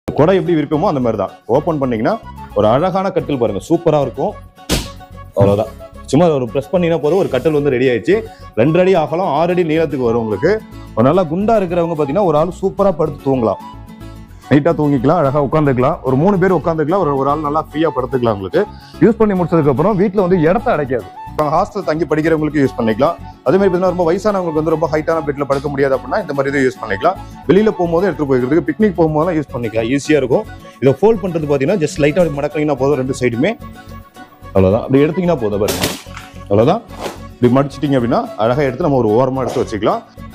குடை எப்படி விரிப்போமோ அந்த மாதிரி தான் ஓப்பன் பண்ணீங்கன்னா ஒரு அழகான கட்டில் பாருங்க சூப்பரா இருக்கும் அவ்வளவுதான் சும்மா ஒரு ப்ரெஸ் பண்ணினா போதும் ஒரு கட்டில் வந்து ரெடி ஆயிடுச்சு ரெண்டு அடி ஆகலாம் ஆறு அடி நீளத்துக்கு வரும் உங்களுக்கு ஒரு நல்லா குண்டா இருக்கிறவங்க பார்த்தீங்கன்னா ஒரு ஆள் சூப்பரா படுத்து தூங்கலாம் நீட்டா தூங்கிக்கலாம் அழகா உட்காந்துக்கலாம் ஒரு மூணு பேர் உட்காந்துக்கலாம் ஒரு ஒரு ஆள் நல்லா ஃப்ரீயா படுத்துக்கலாம் உங்களுக்கு யூஸ் பண்ணி முடிச்சதுக்கு அப்புறம் வீட்டில் வந்து இடத்த அடைக்காது ஹாஸ்டல் தங்கி படிக்கிறவங்களுக்கு யூஸ் பண்ணிக்கலாம் அதே மாதிரி பார்த்தீங்கன்னா ரொம்ப வயசானவங்களுக்கு வந்து ரொம்ப ஹைட்டான பெட்ல படுக்க முடியாது அப்படின்னா இந்த மாதிரி இது யூஸ் பண்ணிக்கலாம் வெளியில போகும்போது எடுத்து போய்க்கிறதுக்கு பிக்னிக் போகும்போதெல்லாம் யூஸ் பண்ணிக்கலாம் ஈஸியா இருக்கும் இதை ஃபோல்ட் பண்றது பார்த்தீங்கன்னா ஜஸ்ட் லைட்டா மடக்கினீங்கன்னா போதும் ரெண்டு சைடுமே அவ்வளவுதான் அப்படி எடுத்தீங்கன்னா போதும் பாருங்க அவ்வளவுதான் இப்படி மடிச்சிட்டீங்க அப்படின்னா அழகா எடுத்து நம்ம ஒரு ஓரமா எடுத்து வச்சுக்கலாம்